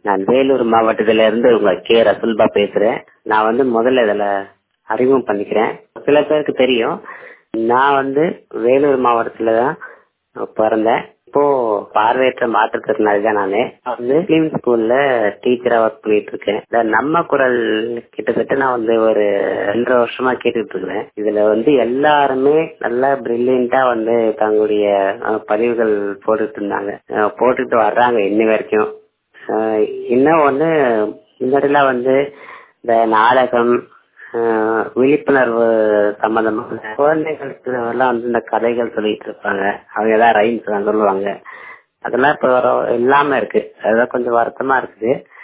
நான் வேலூர் மாவட்டத்துல இருந்து உங்க கே ரசுல்பா பேசுறேன் நான் வந்து முதல்ல இதுல அறிமுகம் பண்ணிக்கிறேன் சில பேருக்கு தெரியும் நான் வந்து வேலூர் மாவட்டத்துல தான் பிறந்தேன் இப்போ பார்வையற்ற மாற்றுத்திறனாளி தான் நானு வந்து முஸ்லீம் ஸ்கூல்ல டீச்சரா ஒர்க் பண்ணிட்டு இருக்கேன் இந்த நம்ம குரல் கிட்டத்தட்ட நான் வந்து ஒரு ரெண்டரை வருஷமா கேட்டுட்டு இருக்கிறேன் இதுல வந்து எல்லாருமே நல்லா பிரில்லியண்டா வந்து தங்களுடைய அஹ், பதிவுகள் போட்டுட்டு இருந்தாங்க அஹ், போட்டுட்டு வர்றாங்க இன்னி வரைக்கும் அஹ், இன்னும் ஒண்ணு முன்னாடிலாம் வந்து இந்த நாடகம் ஆஹ் விழிப்புணர்வு சம்பந்தமான குழந்தைகளுக்கு எல்லாம் வந்து இந்த கதைகள் சொல்லிட்டு இருப்பாங்க அவங்க ஏதாவது ரைம்ஸ் சொல்லுவாங்க அதெல்லாம் இப்ப வர இல்லாம இருக்கு அதெல்லாம் கொஞ்சம் வருத்தமா இருக்குது